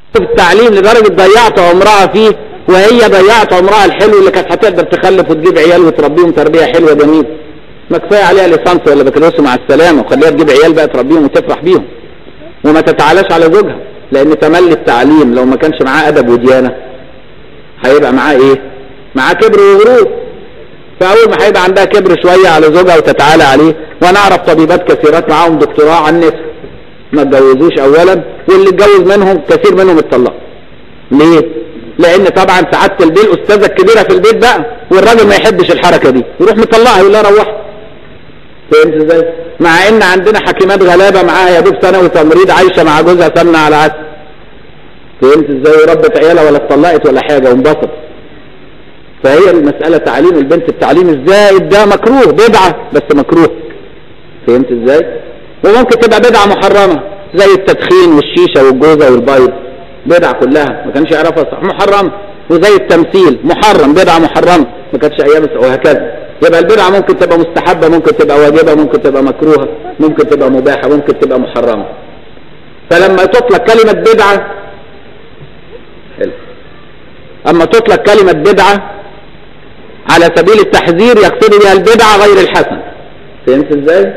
في التعليم لدرجة ضيعت عمرها فيه وهي ضيعت عمرها الحلو اللي كانت هتقدر تخلف وتجيب عيال وتربيهم تربية حلوة جميلة ما كفاية عليها ليسانس ولا بكالوريوس مع السلامة وخليها تجيب عيال بقى تربيهم وتفرح بيهم وما تتعالاش على زوجها لان تملي التعليم لو ما كانش معاه ادب وديانة هيبقى معاه ايه معاه كبر وغرور فاول ما هيبقى عندها كبر شوية على زوجها وتتعالى عليه وانا اعرف طبيبات كثيرات معاهم دكتوراه عن النساء ما اتجوزوش اولا واللي اتجوز منهم كثير منهم اتطلق ليه لان طبعا سعاده البيت الاستاذه الكبيره في البيت بقى والراجل ما يحبش الحركه دي يروح مطلعها يقول لها روحي فهمت ازاي مع ان عندنا حكيمات غلابه معاها يا دوب سنه وتمريض عايشه مع جوزها سمنه على عسل فهمت ازاي وربت عيالها ولا اتطلقت ولا حاجه وانبسط فهي المساله تعليم البنت التعليم الزائد ده مكروه بدعه بس مكروه فهمت ازاي وممكن تبقى بدعه محرمه زي التدخين والشيشه والجوزه والبيض بدعه كلها ما كانش يعرفها صح محرمه وزي التمثيل محرم بدعه محرمه ما كانتش ايام وهكذا يبقى البدعه ممكن تبقى مستحبه ممكن تبقى واجبه ممكن تبقى مكروهه ممكن تبقى مباحه ممكن تبقى محرمه فلما تطلق كلمه بدعه حلو اما تطلق كلمه بدعه على سبيل التحذير يقصد بها البدعه غير الحسن فهمت ازاي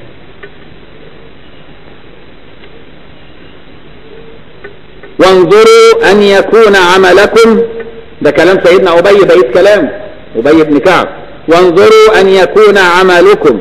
وانظروا ان يكون عملكم ده كلام سيدنا ابي بقيت كلام ابي بن كعب وانظروا ان يكون عملكم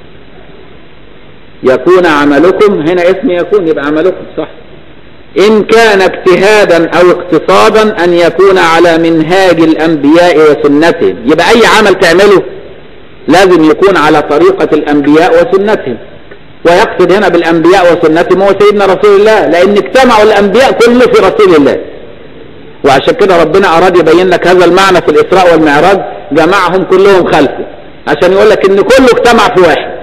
يكون عملكم هنا اسم يكون يبقى عملكم صح ان كان اجتهادا او اقتصادا ان يكون على منهاج الانبياء وسنتهم يبقى اي عمل تعمله لازم يكون على طريقة الانبياء وسنتهم ويقصد هنا بالانبياء وسنتهم هو سيدنا رسول الله لان اجتمعوا الانبياء كله في رسول الله وعشان كده ربنا اراد يبين لك هذا المعنى في الاسراء والمعراج جمعهم كلهم خلفه عشان يقول لك ان كله اجتمع في واحد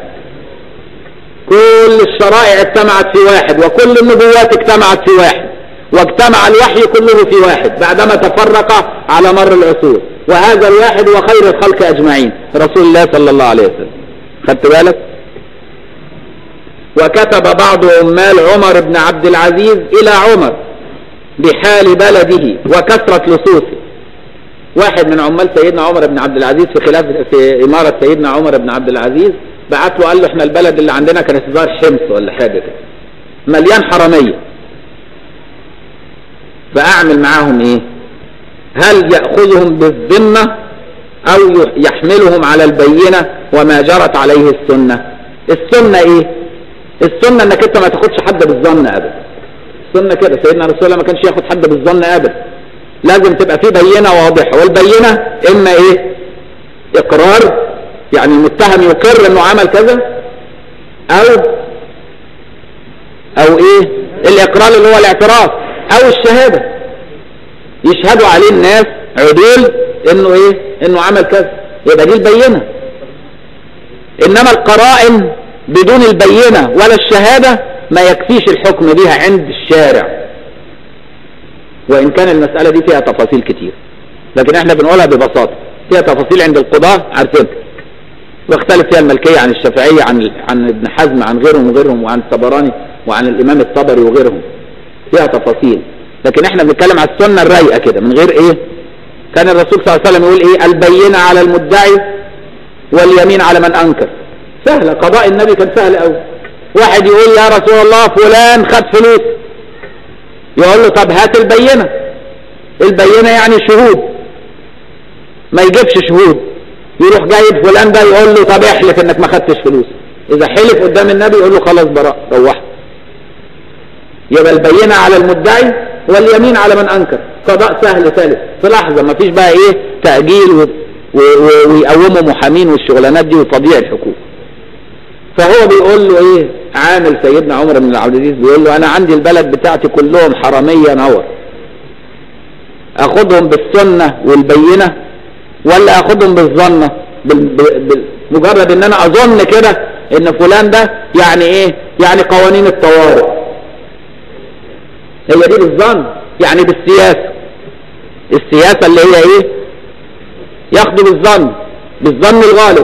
كل الشرائع اجتمعت في واحد وكل النبوات اجتمعت في واحد واجتمع الوحي كله في واحد بعدما تفرق على مر العصور وهذا الواحد هو خير الخلق اجمعين رسول الله صلى الله عليه وسلم خدت بالك وكتب بعض عمال عمر بن عبد العزيز الى عمر بحال بلده وكثرة لصوصه واحد من عمال سيدنا عمر بن عبد العزيز في خلاف في إمارة سيدنا عمر بن عبد العزيز بعت له قال له احنا البلد اللي عندنا كانت ظهر شمس ولا حاجة كده مليان حرامية فأعمل معاهم ايه هل يأخذهم بالذمة أو يحملهم على البينة وما جرت عليه السنة السنة ايه السنة انك انت ما تاخدش حد بالظن ابدا السنة كده سيدنا رسول الله ما كانش ياخد حد بالظن ابدا لازم تبقى في بينة واضحة والبينة اما ايه اقرار يعني المتهم يقر انه عمل كذا او او ايه الاقرار اللي هو الاعتراف او الشهادة يشهدوا عليه الناس عدول انه ايه انه عمل كذا يبقى دي البينة انما القرائن بدون البينة ولا الشهادة ما يكفيش الحكم بها عند الشارع وإن كان المسألة دي فيها تفاصيل كتير لكن احنا بنقولها ببساطة فيها تفاصيل عند القضاة عارفينها واختلف فيها الملكية عن الشافعية عن عن ابن حزم عن غيرهم وغيرهم وعن الطبراني وعن الإمام الطبري وغيرهم فيها تفاصيل لكن احنا بنتكلم على السنة الرايقة كده من غير ايه كان الرسول صلى الله عليه وسلم يقول ايه البينة على المدعي واليمين على من انكر سهلة قضاء النبي كان سهل قوي واحد يقول يا رسول الله فلان خد فلوس يقول له طب هات البينة البينة يعني شهود ما يجيبش شهود يروح جايب فلان ده يقول له طب احلف انك ما خدتش فلوس اذا حلف قدام النبي يقول له خلاص براء روح يبقى البينة على المدعي واليمين على من انكر قضاء سهل سهل في لحظة ما فيش بقى ايه تأجيل و... و... و... ويقوموا محامين والشغلانات دي وتضييع الحقوق فهو بيقول له ايه عامل سيدنا عمر بن عبد العزيز بيقول له انا عندي البلد بتاعتي كلهم حرامية نور اخدهم بالسنة والبينة ولا اخدهم بالظنة بمجرد ان انا اظن كده ان فلان ده يعني ايه يعني قوانين الطوارئ هي دي بالظن يعني بالسياسة السياسة اللي هي ايه ياخدوا بالظن بالظن الغالب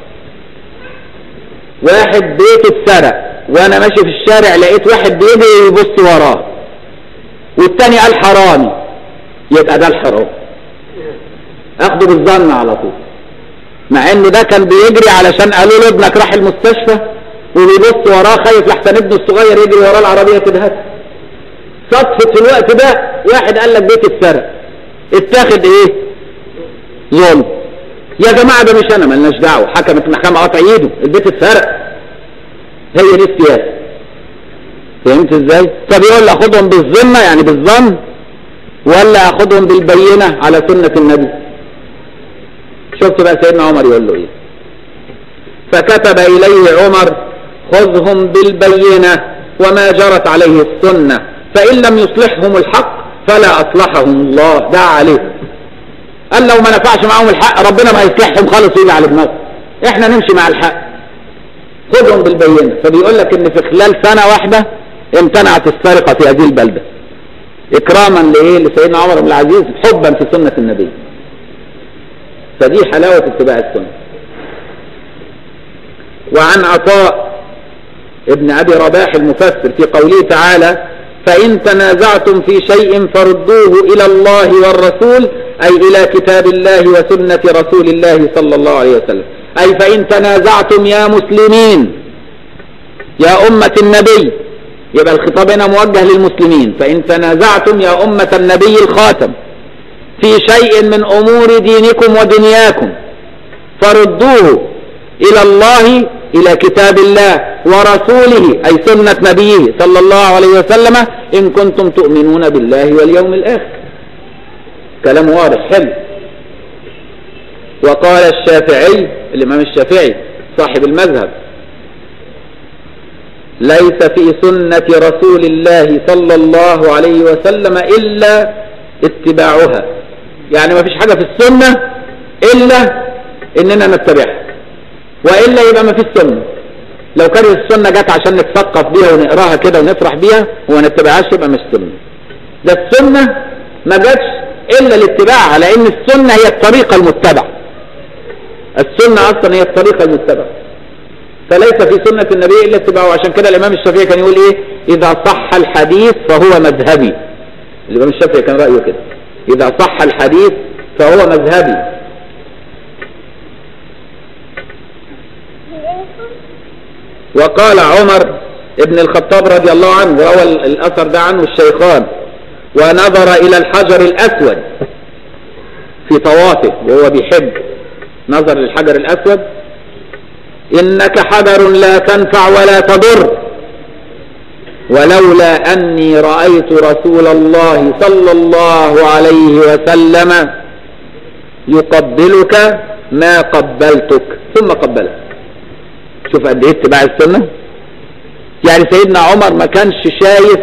واحد بيته اتسرق وانا ماشي في الشارع لقيت واحد بيجري يبص وراه والتاني قال حرامي يبقى ده الحرام اخده بالظن على طول مع ان ده كان بيجري علشان قالوا له ابنك راح المستشفى وبيبص وراه خايف لحسن ابنه الصغير يجري وراه العربيه تدهس صدفه في الوقت ده واحد قال لك بيت اتسرق اتاخد ايه ظلم يا جماعه ده مش انا ملناش دعوه حكمت المحكمه قطع ايده البيت اتسرق هي دي السياسه فهمت ازاي طب يقول لي اخدهم بالذمه يعني بالظن ولا اخدهم بالبينه على سنه النبي شفت بقى سيدنا عمر يقول له ايه فكتب اليه عمر خذهم بالبينه وما جرت عليه السنه فان لم يصلحهم الحق فلا اصلحهم الله دعا عليهم قال لو ما نفعش معاهم الحق ربنا ما يصلحهم خالص ويجي على دماغهم احنا نمشي مع الحق خذهم بالبينه فبيقول لك ان في خلال سنه واحده امتنعت السرقه في هذه البلده اكراما لايه لسيدنا عمر بن العزيز حبا في سنه النبي فدي حلاوه اتباع السنه وعن عطاء ابن ابي رباح المفسر في قوله تعالى فان تنازعتم في شيء فردوه الى الله والرسول اي الى كتاب الله وسنه رسول الله صلى الله عليه وسلم اي فان تنازعتم يا مسلمين يا امه النبي يبقى الخطاب هنا موجه للمسلمين فإن تنازعتم يا أمة النبي الخاتم في شيء من أمور دينكم ودنياكم فردوه إلى الله إلى كتاب الله ورسوله أي سنة نبيه صلى الله عليه وسلم إن كنتم تؤمنون بالله واليوم الآخر كلام واضح حلو وقال الشافعي الإمام الشافعي صاحب المذهب ليس في سنة رسول الله صلى الله عليه وسلم إلا اتباعها يعني ما فيش حاجة في السنة إلا إننا نتبعها وإلا يبقى ما فيش سنة لو كانت السنة جت عشان نتثقف بيها ونقراها كده ونفرح بيها وما نتبعهاش يبقى مش سنة ده السنة ما جاتش إلا لاتباعها لأن السنة هي الطريقة المتبعة السنة أصلا هي الطريقة المتبعة فليس في سنة النبي إلا اتباعه عشان كده الإمام الشافعي كان يقول إيه إذا صح الحديث فهو مذهبي الإمام الشافعي كان رأيه كده إذا صح الحديث فهو مذهبي وقال عمر ابن الخطاب رضي الله عنه وروى الأثر ده عنه الشيخان ونظر إلى الحجر الأسود في طوافه وهو بيحج نظر للحجر الأسود إنك حجر لا تنفع ولا تضر ولولا أني رأيت رسول الله صلى الله عليه وسلم يقبلك ما قبلتك ثم قبلك شوف قد ايه اتباع السنة يعني سيدنا عمر ما كانش شايف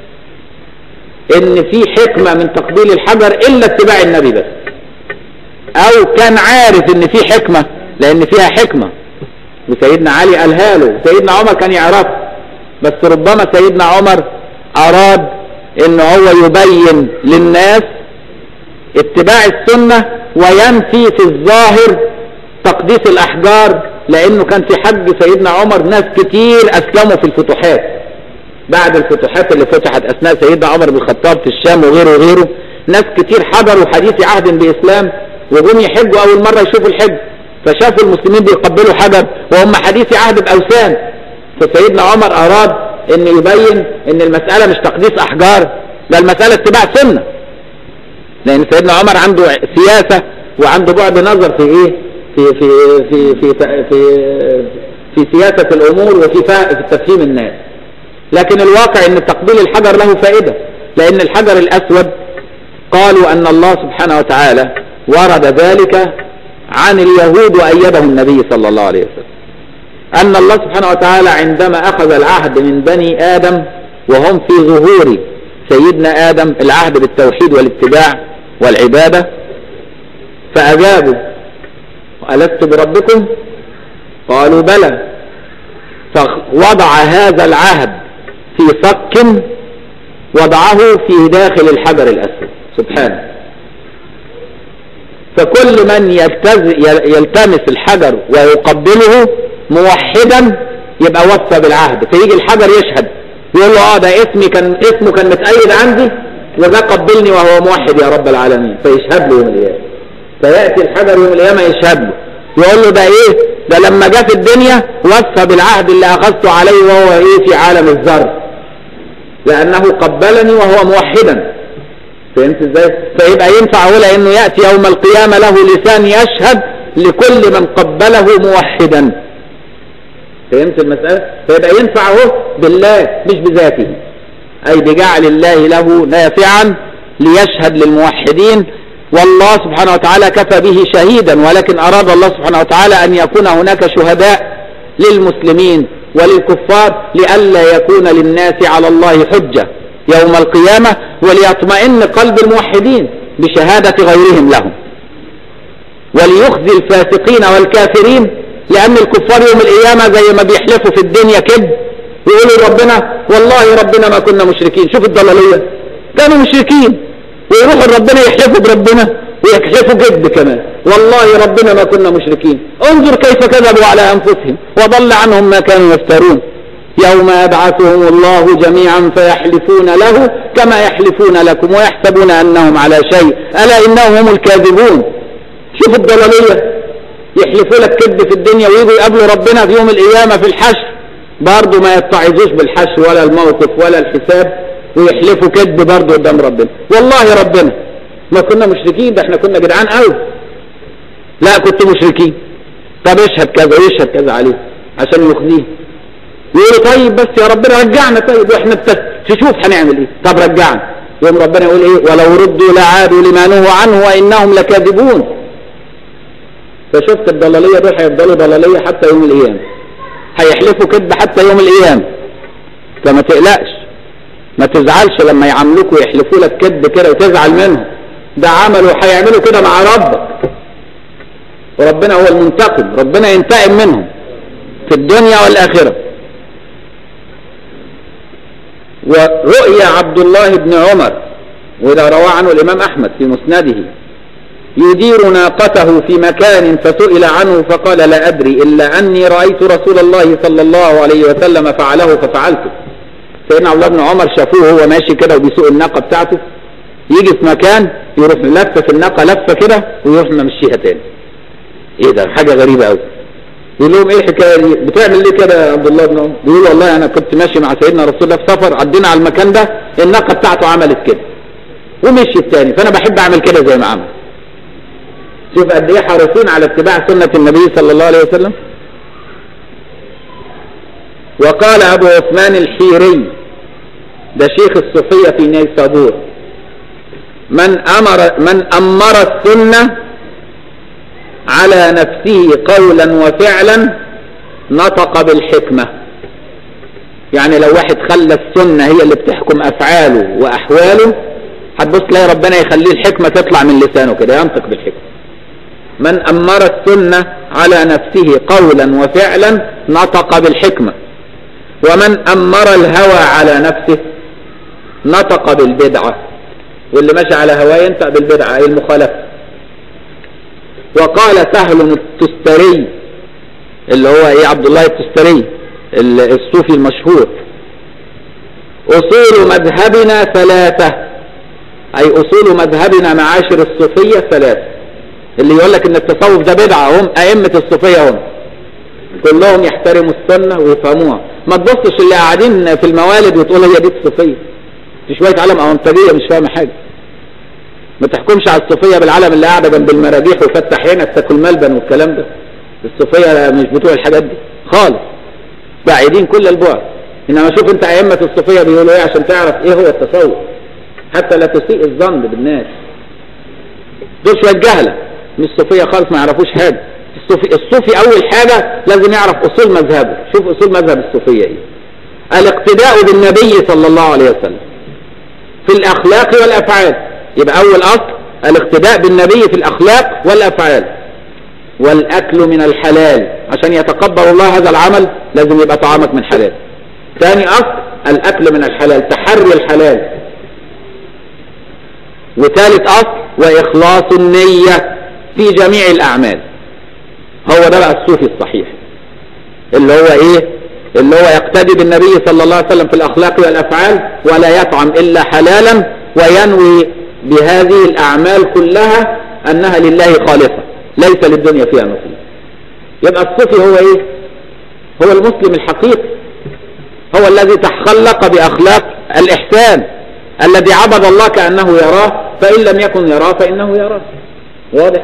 ان في حكمة من تقبيل الحجر الا اتباع النبي بس او كان عارف ان في حكمة لان فيها حكمة وسيدنا علي قالها له سيدنا عمر كان يعرفها بس ربما سيدنا عمر اراد ان هو يبين للناس اتباع السنة وينفي في الظاهر تقديس الاحجار لانه كان في حج سيدنا عمر ناس كتير اسلموا في الفتوحات بعد الفتوحات اللي فتحت اثناء سيدنا عمر بن الخطاب في الشام وغيره وغيره ناس كتير حضروا حديث عهد باسلام وجم يحجوا اول مره يشوفوا الحج فشافوا المسلمين بيقبلوا حجر وهم حديث عهد باوثان فسيدنا عمر اراد ان يبين ان المساله مش تقديس احجار ده المساله اتباع سنه لان سيدنا عمر عنده سياسه وعنده بعد نظر في ايه في في في في في, في سياسه الامور وفي في تفهيم الناس لكن الواقع ان تقبيل الحجر له فائده لان الحجر الاسود قالوا ان الله سبحانه وتعالى ورد ذلك عن اليهود وايده النبي صلى الله عليه وسلم ان الله سبحانه وتعالى عندما اخذ العهد من بني ادم وهم في ظهور سيدنا ادم العهد بالتوحيد والاتباع والعباده فاجابوا الست بربكم قالوا بلى فوضع هذا العهد في صك وضعه في داخل الحجر الاسود سبحانه فكل من يلتمس الحجر ويقبله موحدا يبقى وفى بالعهد فيجي الحجر يشهد يقول له اه ده اسمي كان اسمه كان متأيد عندي وده قبلني وهو موحد يا رب العالمين فيشهد له يوم القيامة فيأتي الحجر يوم القيامة يشهد له يقول له ده ايه ده لما جه في الدنيا وفى بالعهد اللي اخذته عليه وهو ايه في عالم الذر لانه قبلني وهو موحدا فهمت ازاي فيبقى ينفع هو لانه ياتي يوم القيامه له لسان يشهد لكل من قبله موحدا فهمت المساله فيبقى ينفع هو بالله مش بذاته اي بجعل الله له نافعا ليشهد للموحدين والله سبحانه وتعالى كفى به شهيدا ولكن اراد الله سبحانه وتعالى ان يكون هناك شهداء للمسلمين وللكفار لئلا يكون للناس على الله حجة يوم القيامة وليطمئن قلب الموحدين بشهادة غيرهم لهم وليخزي الفاسقين والكافرين لأن الكفار يوم القيامة زي ما بيحلفوا في الدنيا كذب ويقولوا ربنا والله ربنا ما كنا مشركين شوف الضلالية كانوا مشركين ويروحوا ربنا يحلفوا بربنا ويكشفوا كذب كمان والله ربنا ما كنا مشركين انظر كيف كذبوا على أنفسهم وضل عنهم ما كانوا يفترون يوم يبعثهم الله جميعا فيحلفون له كما يحلفون لكم ويحسبون أنهم على شيء ألا إنهم هم الكاذبون شوف الضلالية يحلفوا لك كذب في الدنيا ويجوا يقابلوا ربنا في يوم القيامة في الحشر برضه ما يتعظوش بالحشر ولا الموقف ولا الحساب ويحلفوا كذب برضه قدام ربنا والله ربنا ما كنا مشركين ده احنا كنا جدعان قوي لا كنت مشركين طب اشهد كذا ويشهد كذا عليه عشان يخزيه يقولوا طيب بس يا ربنا رجعنا طيب واحنا تشوف هنعمل ايه طب رجعنا يوم ربنا يقول ايه ولو ردوا لعادوا لما نهوا عنه وانهم لكاذبون فشفت الضلاليه دول هيفضلوا ضلاليه حتى يوم القيامه هيحلفوا كذب حتى يوم القيامه فما تقلقش ما تزعلش لما يعاملوك ويحلفوا لك كذب كده وتزعل منهم ده عملوا هيعملوا كده مع ربك وربنا هو المنتقم ربنا ينتقم منهم في الدنيا والآخرة ورؤيا عبد الله بن عمر وده رواه عنه الإمام أحمد في مسنده يدير ناقته في مكان فسئل عنه فقال لا أدري إلا أني رأيت رسول الله صلى الله عليه وسلم فعله ففعلته سيدنا عبد الله بن عمر شافوه وهو ماشي كده وبيسوق الناقة بتاعته يجي في مكان يروح لفة في الناقة لفة كده ويروح ممشيها تاني ايه ده حاجة غريبة قوي يقول لهم ايه الحكاية دي بتعمل ليه كده يا عبد الله بن عمر بيقول والله انا كنت ماشي مع سيدنا رسول الله في سفر عدينا على المكان ده الناقة بتاعته عملت كده ومشيت تاني فانا بحب اعمل كده زي ما عمل شوف قد ايه حريصين على اتباع سنة النبي صلى الله عليه وسلم وقال ابو عثمان الحيري ده شيخ الصوفية في نيسابور من امر من امر السنة على نفسه قولا وفعلا نطق بالحكمة يعني لو واحد خلى السنة هي اللي بتحكم افعاله واحواله هتبص تلاقي ربنا يخليه الحكمة تطلع من لسانه كده ينطق بالحكمة من أمر السنة على نفسه قولا وفعلا نطق بالحكمة ومن أمر الهوى على نفسه نطق بالبدعة واللي ماشي على هواه ينطق بالبدعة أي المخالفة وقال سهل التستري اللي هو ايه عبد الله التستري الصوفي المشهور أصول مذهبنا ثلاثة أي أصول مذهبنا معاشر الصوفية ثلاثة اللي يقول لك ان التصوف ده بدعة هم ائمة الصوفية هم كلهم يحترموا السنة ويفهموها ما تبصش اللي قاعدين في الموالد وتقول هي دي الصوفية دي شوية علم أونطاجية مش فاهمة حاجة ما تحكمش على الصوفية بالعلم اللي قاعدة جنب المراجيح وفتح عينك تاكل ملبن والكلام ده الصوفية مش بتوع الحاجات دي خالص بعيدين كل البعد انما شوف انت ائمة الصوفية بيقولوا ايه عشان تعرف ايه هو التصوف حتى لا تسيء الظن بالناس دول شوية جهلة مش صوفية خالص ما يعرفوش حاجة الصوفي, الصوفي أول حاجة لازم يعرف أصول مذهبه شوف أصول مذهب الصوفية إيه الاقتداء بالنبي صلى الله عليه وسلم في الأخلاق والأفعال يبقى أول أصل الاقتداء بالنبي في الأخلاق والأفعال والأكل من الحلال عشان يتقبل الله هذا العمل لازم يبقى طعامك من حلال ثاني أصل الأكل من الحلال تحري الحلال وثالث أصل وإخلاص النية في جميع الأعمال هو ده بقى الصوفي الصحيح اللي هو إيه اللي هو يقتدي بالنبي صلى الله عليه وسلم في الأخلاق والأفعال ولا يطعم إلا حلالا وينوي بهذه الأعمال كلها أنها لله خالصة ليس للدنيا فيها نصيب يبقى الصوفي هو إيه هو المسلم الحقيقي هو الذي تخلق بأخلاق الإحسان الذي عبد الله كأنه يراه فإن لم يكن يراه فإنه يراه واضح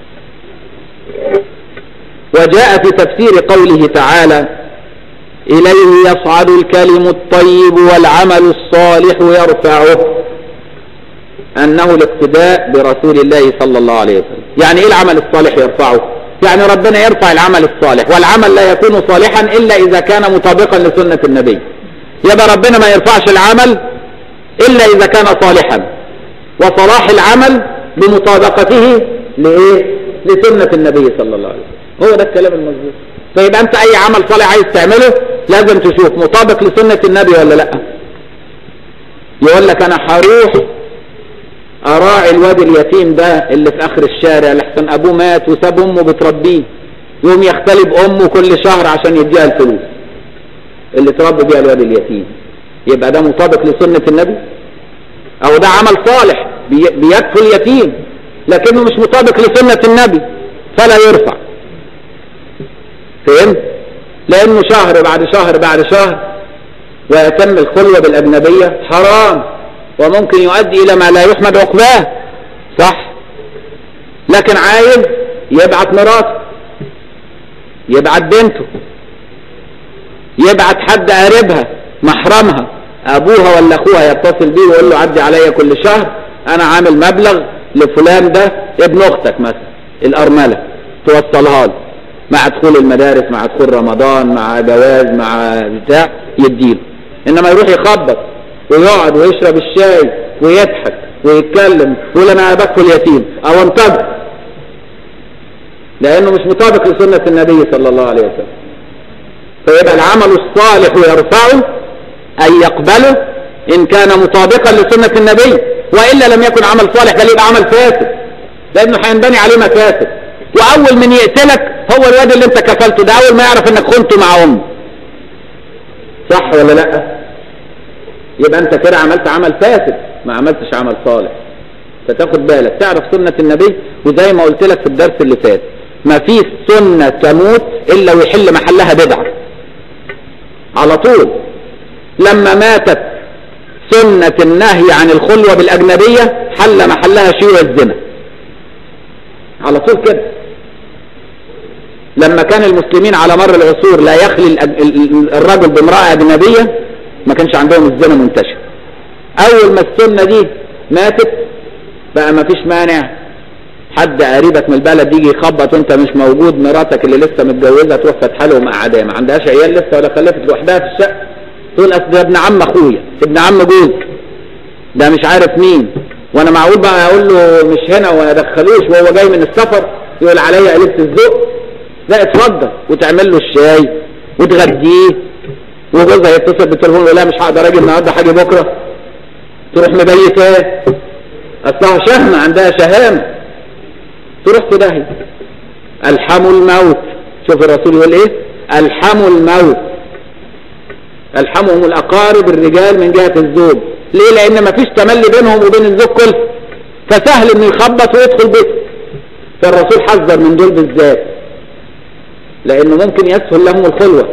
وجاء في تفسير قوله تعالى إليه يصعد الكلم الطيب والعمل الصالح يرفعه أنه الاقتداء برسول الله صلى الله عليه وسلم يعني إيه العمل الصالح يرفعه يعني ربنا يرفع العمل الصالح والعمل لا يكون صالحا إلا إذا كان مطابقا لسنة النبي يبقى ربنا ما يرفعش العمل إلا إذا كان صالحا وصلاح العمل بمطابقته لإيه لسنة النبي صلى الله عليه وسلم هو ده الكلام المظبوط فيبقى أنت أي عمل صالح عايز تعمله لازم تشوف مطابق لسنة النبي ولا لا يقول لك أنا هروح أراعي الواد اليتيم ده اللي في آخر الشارع لحسن أبوه مات وساب أمه بتربيه يقوم يختلي بأمه كل شهر عشان يديها الفلوس اللي تربي بيها الواد اليتيم يبقى ده مطابق لسنة النبي أو ده عمل صالح بيكفي اليتيم لكنه مش مطابق لسنة النبي فلا يرفع فهمت لأنه شهر بعد شهر بعد شهر ويتم الخلوة بالأجنبية حرام وممكن يؤدي إلى ما لا يحمد عقباه صح لكن عايز يبعت مراته يبعت بنته يبعت حد قريبها محرمها ابوها ولا اخوها يتصل بيه ويقول له عدي عليا كل شهر انا عامل مبلغ لفلان ده ابن اختك مثلا الارمله توصلها له مع دخول المدارس مع دخول رمضان مع جواز مع بتاع يديله انما يروح يخبط ويقعد ويشرب الشاي ويضحك ويتكلم ويقول انا بكفل يتيم او انتظر لانه مش مطابق لسنه النبي صلى الله عليه وسلم فيبقى العمل الصالح يرفعه أي يقبله إن كان مطابقا لسنة النبي وإلا لم يكن عمل صالح بل يبقى عمل فاسد لأنه هينبني عليه مفاسد وأول من يقتلك هو الواد اللي أنت كفلته ده أول ما يعرف إنك خنته مع أمه صح ولا لأ يبقى أنت كده عملت عمل فاسد ما عملتش عمل صالح فتاخد بالك تعرف سنة النبي وزي ما قلت لك في الدرس اللي فات ما فيش سنة تموت إلا ويحل محلها بدعة على طول لما ماتت سنة النهي عن الخلوة بالأجنبية حل محلها شيوع الزنا على طول كده لما كان المسلمين على مر العصور لا يخلي الرجل بامرأة أجنبية ما كانش عندهم الزنا منتشر أول ما السنة دي ماتت بقى ما فيش مانع حد قريبك من البلد يجي يخبط وانت مش موجود مراتك اللي لسه متجوزه تروح فاتحه له مقعداه ما عندهاش عيال لسه ولا خلفت لوحدها في الشقه تقول اصل ده ابن عم اخويا ابن عم جوزي ده مش عارف مين وانا معقول بقى اقول له مش هنا وما ادخلوش وهو جاي من السفر يقول عليا قلبت الذوق لا اتفضل وتعمل له الشاي وتغديه وجوزها يتصل بالتليفون يقول لها مش هقدر اجي النهارده حاجه بكره تروح مبيتاه اصلها شهمه عندها شهامه تروح في داهيه الحموا الموت شوف الرسول يقول ايه الحموا الموت الحمهم الاقارب الرجال من جهه الزوج ليه لان مفيش تملي بينهم وبين الزوج كله فسهل انه يخبط ويدخل بيته فالرسول حذر من دول بالذات لانه ممكن يسهل لهم الخلوه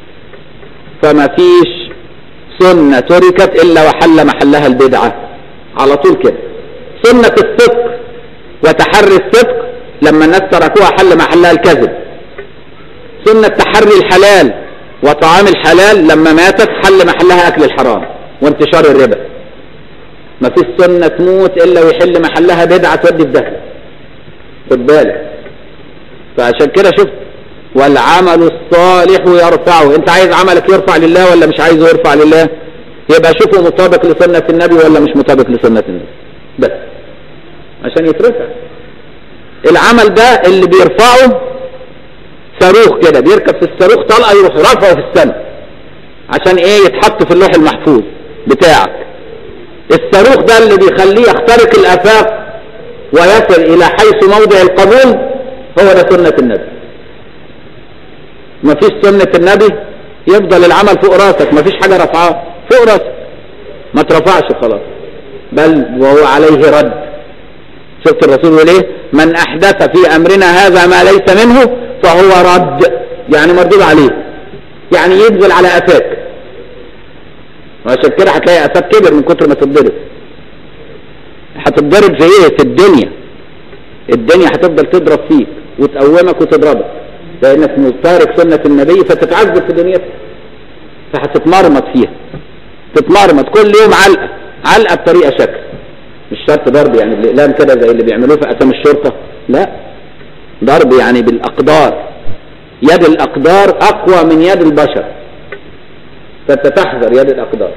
فما فيش سنه تركت الا وحل محلها البدعه على طول كده سنه الصدق وتحري الصدق لما الناس تركوها حل محلها الكذب سنة تحري الحلال وطعام الحلال لما ماتت حل محلها أكل الحرام وانتشار الربا ما فيش سنة تموت إلا ويحل محلها بدعة تودي في داخل خد بالك فعشان كده شفت والعمل الصالح يرفعه انت عايز عملك يرفع لله ولا مش عايزه يرفع لله يبقى شوفه مطابق لسنة النبي ولا مش مطابق لسنة النبي بس عشان يترفع العمل ده اللي بيرفعه صاروخ كده بيركب في الصاروخ طلقه يروح رافعه في السماء عشان ايه يتحط في اللوح المحفوظ بتاعك الصاروخ ده اللي بيخليه يخترق الافاق ويصل الى حيث موضع القبول هو ده سنة النبي مفيش سنة النبي يفضل العمل فوق راسك مفيش حاجة رفعاه فوق راسك ما ترفعش خلاص بل وهو عليه رد شفت الرسول يقول ايه من احدث في امرنا هذا ما ليس منه فهو رد يعني مردود عليه يعني ينزل على قفاك وعشان كده هتلاقي قفاك كبر من كتر ما تتضرب هتتضرب في ايه في الدنيا الدنيا هتفضل تضرب فيك وتقومك وتضربك لانك متارك سنة النبي فتتعذب في دنيتك فهتتمرمط فيها تتمرمط كل يوم علقة علقة بطريقة شكل مش شرط ضرب يعني بالاقلام كده زي اللي بيعملوه في اسام الشرطة لا ضرب يعني بالاقدار يد الاقدار اقوى من يد البشر فتتحذر يد الاقدار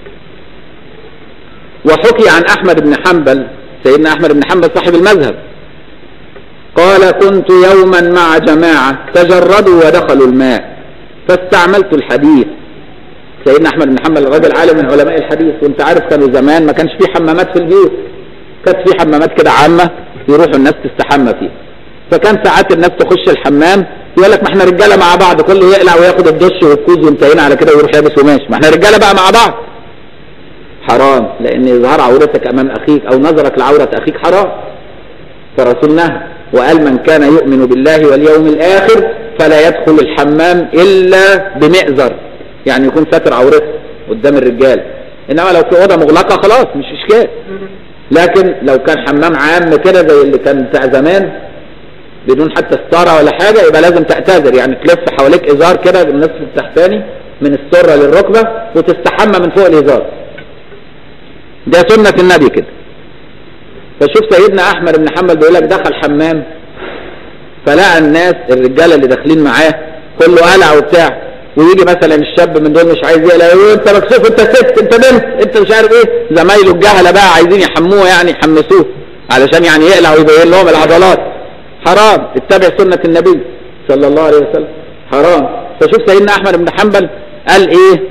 وحكي عن احمد بن حنبل سيدنا احمد بن حنبل صاحب المذهب قال كنت يوما مع جماعة تجردوا ودخلوا الماء فاستعملت الحديث سيدنا احمد بن حنبل راجل عالم من علماء الحديث وانت عارف كانوا زمان ما كانش في حمامات في البيوت كانت في حمامات كده عامة يروحوا الناس تستحمى فيها فكان ساعات الناس تخش الحمام يقول لك ما احنا رجاله مع بعض كله يقلع وياخد الدش والكوز وانتهينا على كده ويروح لابس وماشي ما احنا رجاله بقى مع بعض حرام لان اظهار عورتك امام اخيك او نظرك لعورة اخيك حرام فرسول نهى وقال من كان يؤمن بالله واليوم الاخر فلا يدخل الحمام الا بمئزر يعني يكون ساتر عورته قدام الرجال انما لو في اوضه مغلقه خلاص مش اشكال لكن لو كان حمام عام كده زي اللي كان بتاع زمان بدون حتى ستاره ولا حاجه يبقى لازم تعتذر يعني تلف حواليك ازار كده بالنصف التحتاني من السره للركبه وتستحمى من فوق الازار ده سنه النبي كده فشوف سيدنا احمد بن حنبل بيقول لك دخل حمام فلقى الناس الرجاله اللي داخلين معاه كله قلع وبتاع ويجي مثلا الشاب من دول مش عايز يقلع يقول انت مكسوف انت ست انت بنت انت مش عارف ايه زمايله الجهله بقى عايزين يحموه يعني يحمسوه علشان يعني يقلع ويبين لهم العضلات حرام اتبع سنه النبي صلى الله عليه وسلم حرام فشوف سيدنا احمد بن حنبل قال ايه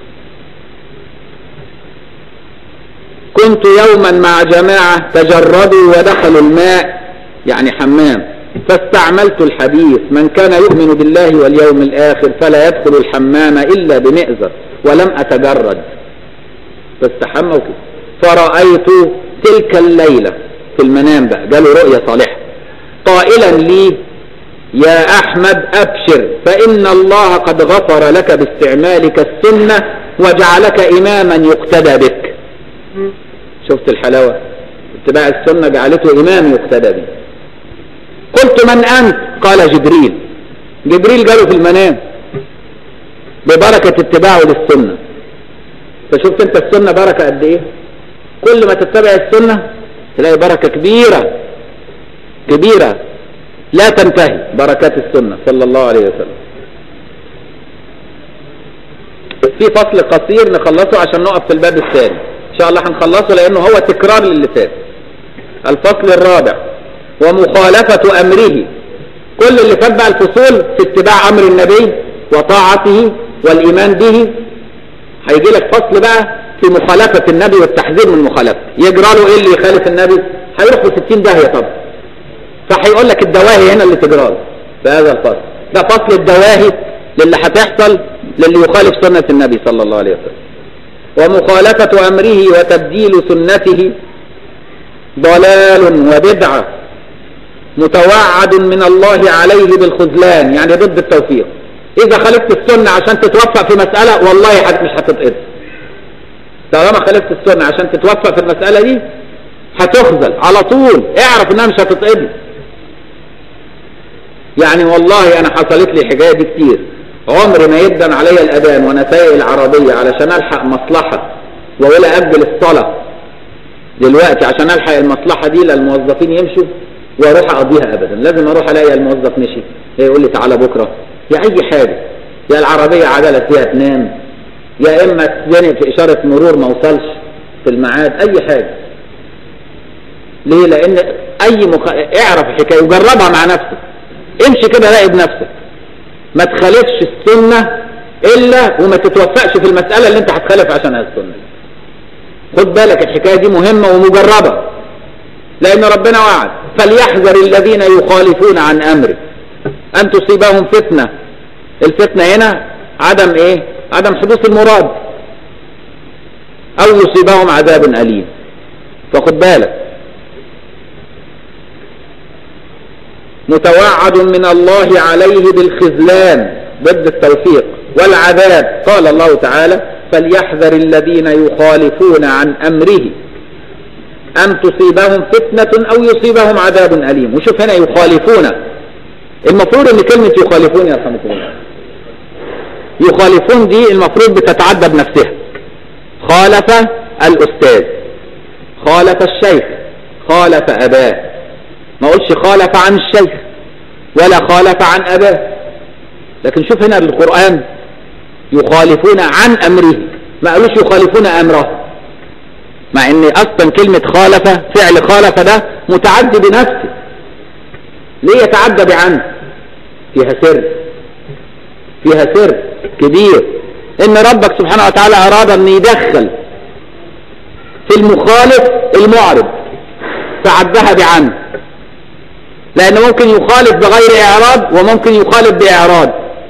كنت يوما مع جماعة تجردوا ودخلوا الماء يعني حمام فاستعملت الحديث من كان يؤمن بالله واليوم الآخر فلا يدخل الحمام إلا بمئزر ولم أتجرد فاستحمى وكده فرأيت تلك الليلة في المنام بقى جاله رؤية صالحة قائلا لي يا أحمد أبشر فإن الله قد غفر لك باستعمالك السنة وجعلك إماما يقتدى بك شفت الحلاوة اتباع السنة جعلته إمام يقتدى به قلت من أنت قال جبريل جبريل قاله في المنام ببركة اتباعه للسنة فشفت انت السنة بركة قد ايه كل ما تتبع السنة تلاقي بركة كبيرة كبيرة لا تنتهي بركات السنة صلى الله عليه وسلم في فصل قصير نخلصه عشان نقف في الباب الثاني ان شاء الله هنخلصه لانه هو تكرار للي فات الفصل الرابع ومخالفة امره كل اللي فات بقى الفصول في اتباع امر النبي وطاعته والايمان به هيجي لك فصل بقى في مخالفة النبي والتحذير من مخالفته يجرى له ايه اللي يخالف النبي هيروح في 60 داهية طبعا فهيقول لك الدواهي هنا اللي تجرى له في هذا الفصل ده فصل الدواهي للي هتحصل للي يخالف سنة النبي صلى الله عليه وسلم ومخالفة أمره وتبديل سنته ضلال وبدعة متوعد من الله عليه بالخذلان يعني ضد التوفيق إذا خالفت السنة عشان تتوفق في مسألة والله مش هتتقبل طالما خالفت السنة عشان تتوفق في المسألة دي هتخذل على طول اعرف انها مش هتتقبل يعني والله انا حصلت لي الحكايه دي كتير عمري ما يدن عليا الاذان وانا سايق العربيه علشان الحق مصلحه واقول اجل الصلاه دلوقتي عشان الحق المصلحه دي للموظفين يمشوا واروح اقضيها ابدا لازم اروح الاقي الموظف مشي يقول لي تعالى بكره يا اي حاجه يا العربيه عجله فيها تنام يا اما تزنق في اشاره مرور ما وصلش في الميعاد اي حاجه ليه لان اي مخ... اعرف الحكايه وجربها مع نفسك امشي كده راقب نفسك ما تخالفش السنة الا وما تتوفقش في المسألة اللي انت هتخالف عشانها السنة خد بالك الحكاية دي مهمة ومجربة لان ربنا وعد فليحذر الذين يخالفون عن امره ان تصيبهم فتنة الفتنة هنا عدم ايه عدم حدوث المراد او يصيبهم عذاب اليم فخد بالك متوعد من الله عليه بالخذلان ضد التوفيق والعذاب قال الله تعالى فليحذر الذين يخالفون عن أمره أن تصيبهم فتنة أو يصيبهم عذاب أليم وشوف هنا يخالفون المفروض ان كلمة يخالفون يا رحمة الله يخالفون دي المفروض بتتعدى بنفسها خالف الأستاذ خالف الشيخ خالف أباه ما قلش خالف عن الشيخ ولا خالف عن أباه لكن شوف هنا القرآن يخالفون عن أمره ما قالوش يخالفون أمره مع ان اصلا كلمة خالف فعل خالف ده متعدي بنفسه ليه يتعدى بعنه فيها سر فيها سر كبير ان ربك سبحانه وتعالى اراد ان يدخل في المخالف المعرض فعدها بعنه لان ممكن يخالف بغير اعراض وممكن يخالف باعراض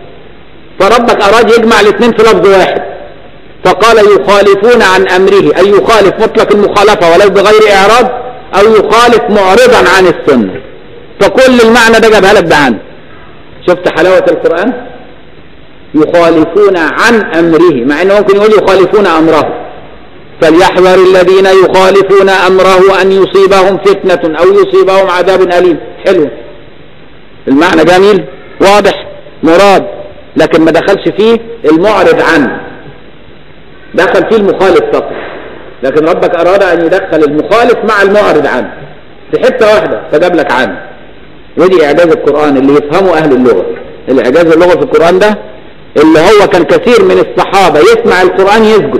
فربك اراد يجمع الاثنين في لفظ واحد فقال يخالفون عن امره اي يخالف مطلق المخالفة ولو بغير اعراض او يخالف معرضا عن السنة فكل المعنى ده جابها لك بعنه شفت حلاوة القرآن يخالفون عن امره مع انه ممكن يقول يخالفون امره فليحذر الذين يخالفون امره ان يصيبهم فتنة او يصيبهم عذاب اليم حلو المعنى جميل واضح مراد لكن ما دخلش فيه المعرض عنه دخل فيه المخالف فقط لكن ربك اراد ان يدخل المخالف مع المعرض عنه في حتة واحدة فجاب لك عنه ودي اعجاز القرآن اللي يفهمه اهل اللغة الاعجاز اللغة في القرآن ده اللي هو كان كثير من الصحابة يسمع القرآن يسجد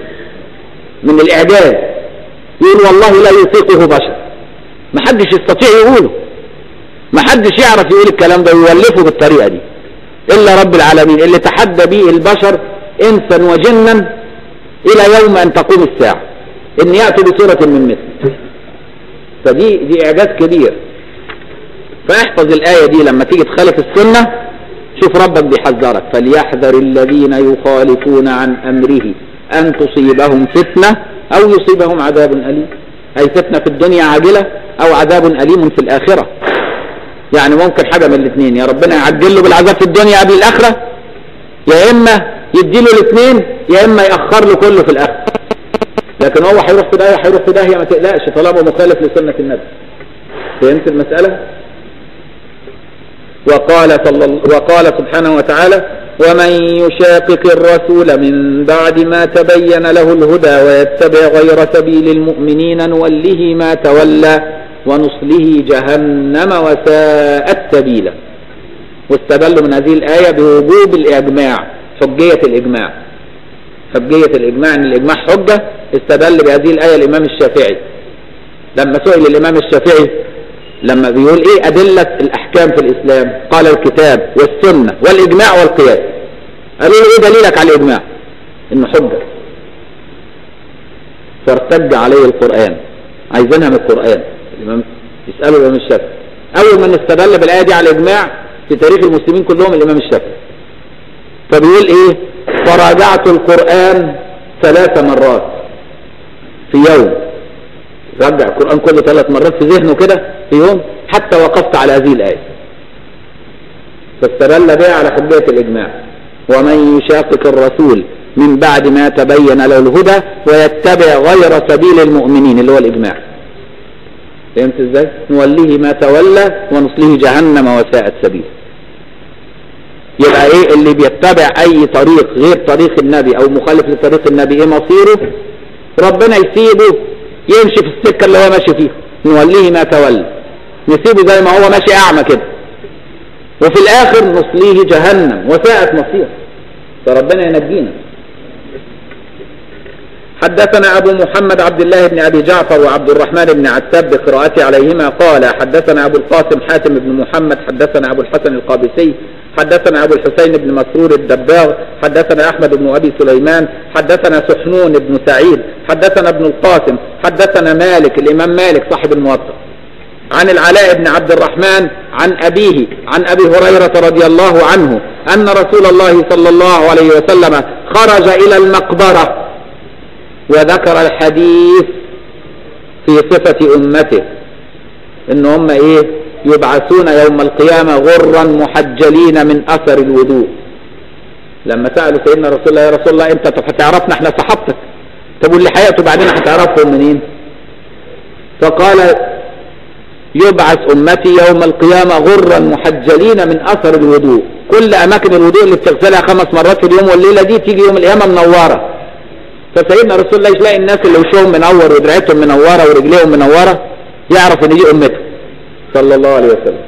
من الاعجاز يقول والله لا يطيقه بشر ما حدش يستطيع يقوله ما حدش يعرف يقول الكلام ده ويولفه بالطريقة دي الا رب العالمين اللي تحدى به البشر انسا وجنا الى يوم ان تقوم الساعة ان يأتوا بصورة من مثل فدي دي اعجاز كبير فاحفظ الآية دي لما تيجي تخالف السنة شوف ربك بيحذرك فليحذر الذين يخالفون عن أمره أن تصيبهم فتنة أو يصيبهم عذاب أليم أي فتنة في الدنيا عاجلة أو عذاب أليم في الآخرة يعني ممكن حاجة من الاثنين يا ربنا يعجل له بالعذاب في الدنيا قبل الآخرة يا إما يديله الاثنين يا إما يأخر له كله في الآخرة لكن هو هيروح في داهية هيروح في داهية ما تقلقش طالما مخالف لسنة النبي فهمت المسألة وقال, صلى وقال سبحانه وتعالى ومن يشاقق الرسول من بعد ما تبين له الهدى ويتبع غير سبيل المؤمنين نوله ما تولى ونصله جهنم وساءت سبيلا واستدلوا من هذه الآية بوجوب الإجماع حجية الإجماع حجية الإجماع أن الإجماع حجة استدل بهذه الآية الإمام الشافعي لما سئل الإمام الشافعي لما بيقول إيه أدلة الأحكام في الإسلام قال الكتاب والسنة والإجماع والقياس قالوا له إيه دليلك على الإجماع إنه حجة فارتد عليه القرآن عايزينها من القرآن الإمام يسأله الإمام الشافعي أول من استدل بالآية دي على الإجماع في تاريخ المسلمين كلهم الإمام الشافعي فبيقول إيه فراجعت القرآن ثلاث مرات في يوم رجع القرآن كله ثلاث مرات في ذهنه كده في يوم حتى وقفت على هذه الآية فاستدل بها على حجية الإجماع ومن يشاقق الرسول من بعد ما تبين له الهدى ويتبع غير سبيل المؤمنين اللي هو الإجماع فهمت ازاي؟ نوليه ما تولى ونصليه جهنم وساءت سبيل يبقى ايه اللي بيتبع اي طريق غير طريق النبي او مخالف لطريق النبي ايه مصيره ربنا يسيبه يمشي في السكة اللي هو ماشي فيها نوليه ما تولى نسيبه زي ما هو ماشي اعمى كده وفي الاخر نصليه جهنم وساءت مصيره فربنا ينجينا حدثنا أبو محمد عبد الله بن أبي جعفر وعبد الرحمن بن عتاب بقراءته عليهما قال حدثنا أبو القاسم حاتم بن محمد حدثنا أبو الحسن القابسي حدثنا أبو الحسين بن مسرور الدباغ حدثنا أحمد بن أبي سليمان حدثنا سحنون بن سعيد حدثنا ابن القاسم حدثنا مالك الإمام مالك صاحب الموطأ عن العلاء بن عبد الرحمن عن أبيه عن أبي هريرة رضي الله عنه أن رسول الله صلى الله عليه وسلم خرج إلى المقبرة وذكر الحديث في صفة أمته إن هم إيه يبعثون يوم القيامة غرا محجلين من أثر الوضوء لما سألوا سيدنا رسول الله يا رسول الله أنت طب هتعرفنا احنا صحابتك طب واللي حياته بعدين هتعرفهم منين فقال يبعث أمتي يوم القيامة غرا محجلين من أثر الوضوء كل أماكن الوضوء اللي بتغسلها خمس مرات في اليوم والليلة دي تيجي يوم القيامة منورة فسيدنا رسول الله يلاقي الناس اللي وشهم منور ودراعتهم منورة ورجليهم منورة يعرف ان دي امته صلى الله عليه وسلم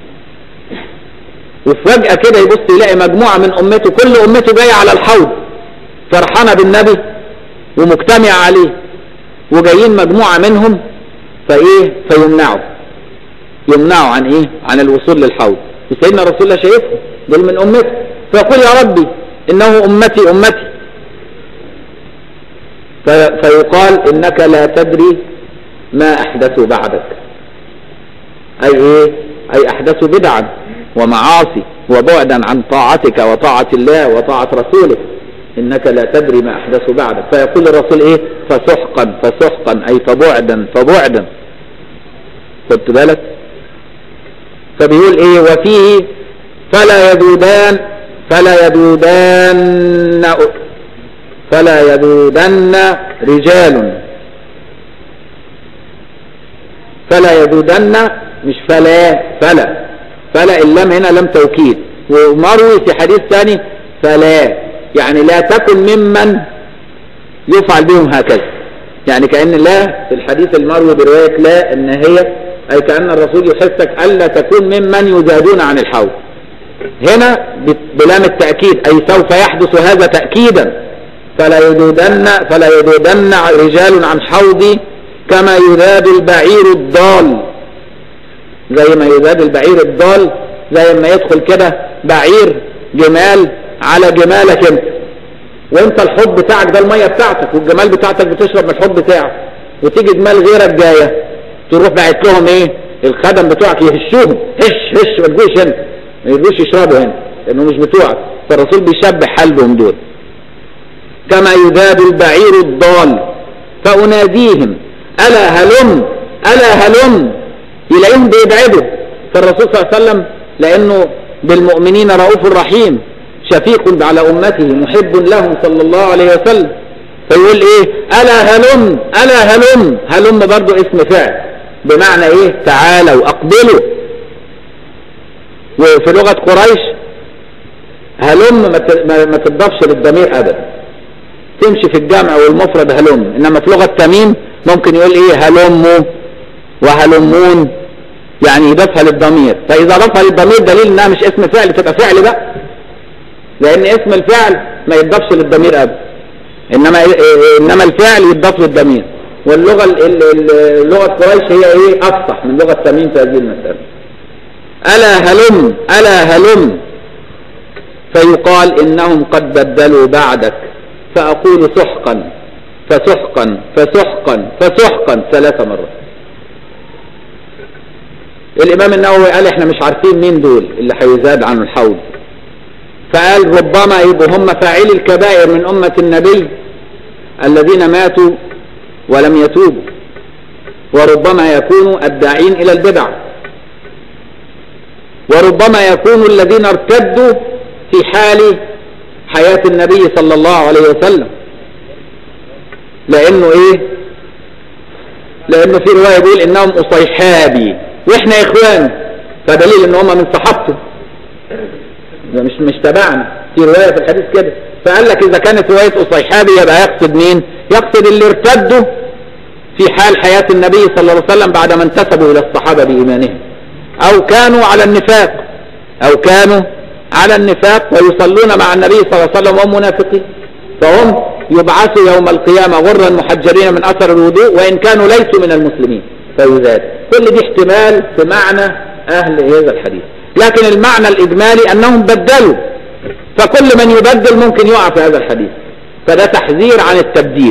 وفجأة كده يبص يلاقي مجموعة من امته كل امته جاية على الحوض فرحانة بالنبي ومجتمعة عليه وجايين مجموعة منهم فايه فيمنعوا يمنعوا عن ايه عن الوصول للحوض وسيدنا رسول الله شايفهم دول من امته فيقول يا ربي انه امتي امتي فيقال انك لا تدري ما احدثوا بعدك اي ايه اي احدثوا بدعا ومعاصي وبعدا عن طاعتك وطاعة الله وطاعة رسولك انك لا تدري ما احدثوا بعدك فيقول الرسول ايه فسحقا فسحقا اي فبعدا فبعدا خدت بالك فبيقول ايه وفيه فلا يذودان فلا يذودان فلا يذودن رجال فلا يذودن مش فلا فلا فلا اللام هنا لم توكيد ومروي في حديث ثاني فلا يعني لا تكن ممن يفعل بهم هكذا يعني كأن لا في الحديث المروي برواية لا ان هي اي كأن الرسول يحثك الا تكون ممن يزادون عن الحوض هنا بلام التأكيد اي سوف يحدث هذا تأكيدا فلا يذودن فلا يذودن رجال عن حوضي كما يذاد البعير الضال زي ما يذاد البعير الضال زي ما يدخل كده بعير جمال على جمالك انت وانت الحب بتاعك ده الميه بتاعتك والجمال بتاعتك بتشرب من الحب بتاعك وتيجي جمال غيرك جايه تروح باعت لهم ايه الخدم بتوعك يهشوهم هش هش ما تجوش هنا ما يجوش يشربوا هنا لانه مش بتوعك فالرسول بيشبه حالهم دول كما يذاد البعير الضال فأناديهم ألا هلم ألا هلم يلاقيهم بيبعدوا فالرسول صلى الله عليه وسلم لأنه بالمؤمنين رؤوف رحيم شفيق على أمته محب لهم صلى الله عليه وسلم فيقول إيه ألا هلم ألا هلم هلم برضو اسم فعل بمعنى إيه تعالوا أقبلوا وفي لغة قريش هلم ما تضافش للضمير أبدا تمشي في الجمع والمفرد هلم انما في لغة تميم ممكن يقول ايه هلموا وهلمون يعني يضيفها للضمير فاذا ضافها للضمير دليل انها مش اسم فعل تبقى فعل بقى لان اسم الفعل ما يضافش للضمير ابدا انما انما الفعل يضاف للضمير واللغة لغة قريش هي ايه افصح من لغة تميم في هذه المسألة الا هلم الا هلم فيقال انهم قد بدلوا بعدك فأقول سحقا فسحقا فسحقا فسحقا ثلاث مرات الإمام النووي قال احنا مش عارفين مين دول اللي هيزاد عن الحوض فقال ربما يبقوا هم فاعلي الكبائر من أمة النبي الذين ماتوا ولم يتوبوا وربما يكونوا الداعين إلى البدع وربما يكونوا الذين ارتدوا في حال حياة النبي صلى الله عليه وسلم لانه ايه لانه في رواية بيقول انهم اصيحابي واحنا اخوان فدليل ان هم من صحابته مش مش تبعنا في رواية في الحديث كده فقال لك اذا كانت رواية اصيحابي يبقى يقصد مين يقصد اللي ارتدوا في حال حياة النبي صلى الله عليه وسلم بعد ما انتسبوا الى الصحابة بايمانهم او كانوا على النفاق او كانوا على النفاق ويصلون مع النبي صلى الله عليه وسلم وهم منافقين فهم يبعثوا يوم القيامة غرا محجرين من أثر الوضوء وإن كانوا ليسوا من المسلمين فيزاد كل دي احتمال في معنى أهل هذا الحديث لكن المعنى الإجمالي أنهم بدلوا فكل من يبدل ممكن يقع في هذا الحديث فده تحذير عن التبديل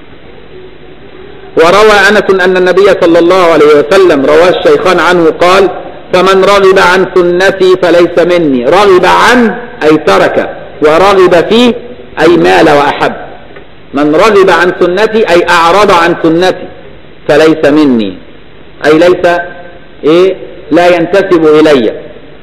وروى أنس أن النبي صلى الله عليه وسلم رواه الشيخان عنه قال فمن رغب عن سنتي فليس مني رغب عن أي ترك ورغب فيه أي مال وأحب من رغب عن سنتي أي أعرض عن سنتي فليس مني أي ليس إيه لا ينتسب إلي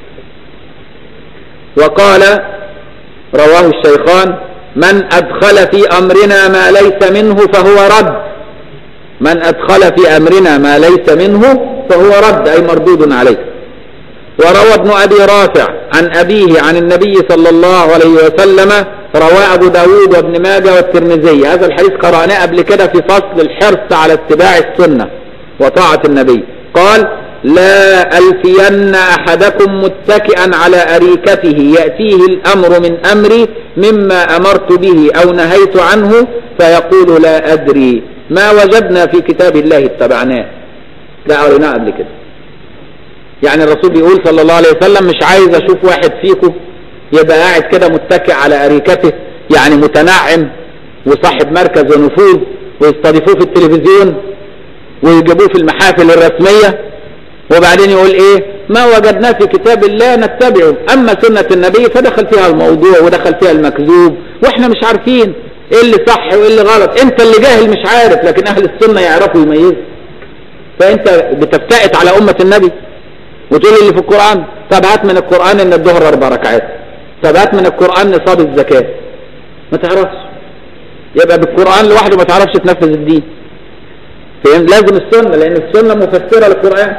وقال رواه الشيخان من أدخل في أمرنا ما ليس منه فهو رد من أدخل في أمرنا ما ليس منه فهو رد أي مردود عليه وروى ابن أبي رافع عن أبيه عن النبي صلى الله عليه وسلم رواه أبو داود وابن ماجه والترمذي هذا الحديث قرأناه قبل كده في فصل الحرص على اتباع السنة وطاعة النبي قال لا ألفين أحدكم متكئا على أريكته يأتيه الأمر من أمري مما أمرت به أو نهيت عنه فيقول لا أدري ما وجدنا في كتاب الله اتبعناه لا قريناه قبل كده يعني الرسول بيقول صلى الله عليه وسلم مش عايز اشوف واحد فيكم يبقى قاعد كده متكئ على اريكته يعني متنعم وصاحب مركز ونفوذ ويستضيفوه في التلفزيون ويجيبوه في المحافل الرسمية وبعدين يقول ايه ما وجدناه في كتاب الله نتبعه اما سنة النبي فدخل فيها الموضوع ودخل فيها المكذوب واحنا مش عارفين ايه اللي صح وايه اللي غلط انت اللي جاهل مش عارف لكن اهل السنة يعرفوا يميزوا فانت بتفتئت على امة النبي وتقول اللي في القرآن طب هات من القرآن ان الظهر اربع ركعات طب هات من القرآن نصاب الزكاة ما تعرفش يبقى بالقرآن لوحده ما تعرفش تنفذ الدين فهم لازم السنة لان السنة مفسرة للقرآن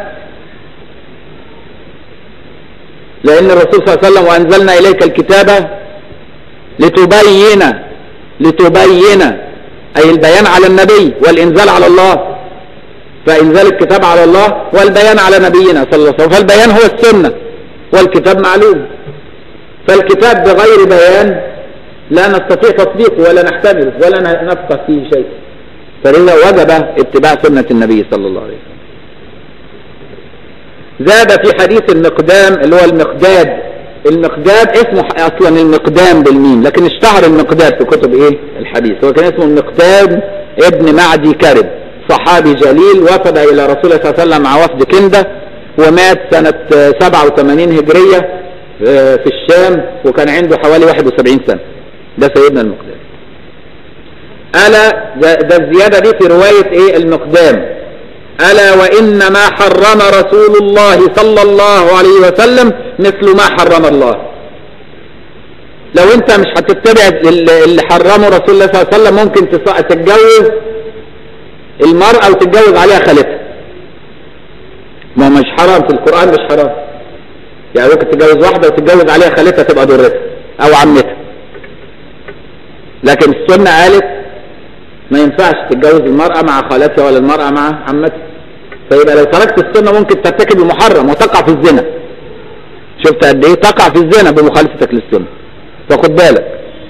لان الرسول صلى الله عليه وسلم وانزلنا اليك الكتاب لتبين لتبين اي البيان على النبي والانزال على الله فإنزال الكتاب على الله والبيان على نبينا صلى الله عليه وسلم فالبيان هو السنة والكتاب معلوم فالكتاب بغير بيان لا نستطيع تطبيقه ولا نحتمله ولا نفقه فيه شيء فلذا وجب اتباع سنة النبي صلى الله عليه وسلم زاد في حديث المقدام اللي هو المقداد المقداد اسمه اصلا المقدام بالميم لكن اشتهر المقداد في كتب ايه الحديث هو كان اسمه المقداد ابن معدي كرب صحابي جليل وفد إلى رسول الله صلى الله عليه وسلم مع وفد كندة ومات سنة 87 هجرية في الشام وكان عنده حوالي 71 سنة ده سيدنا المقدام ألا ده, ده الزيادة دي في رواية إيه المقدام ألا وإنما حرم رسول الله صلى الله عليه وسلم مثل ما حرم الله لو انت مش هتتبع اللي حرمه رسول الله صلى الله عليه وسلم ممكن تتجوز المرأة وتتجوز عليها خالتها ما هو مش حرام في القرآن مش حرام يعني ممكن تتجوز واحدة وتتجوز عليها خالتها تبقى ضرتها أو عمتها لكن السنة قالت ما ينفعش تتجوز المرأة مع خالتها ولا المرأة مع عمتها فيبقى لو تركت السنة ممكن ترتكب المحرم وتقع في الزنا شفت قد ايه تقع في الزنا بمخالفتك للسنة فخد بالك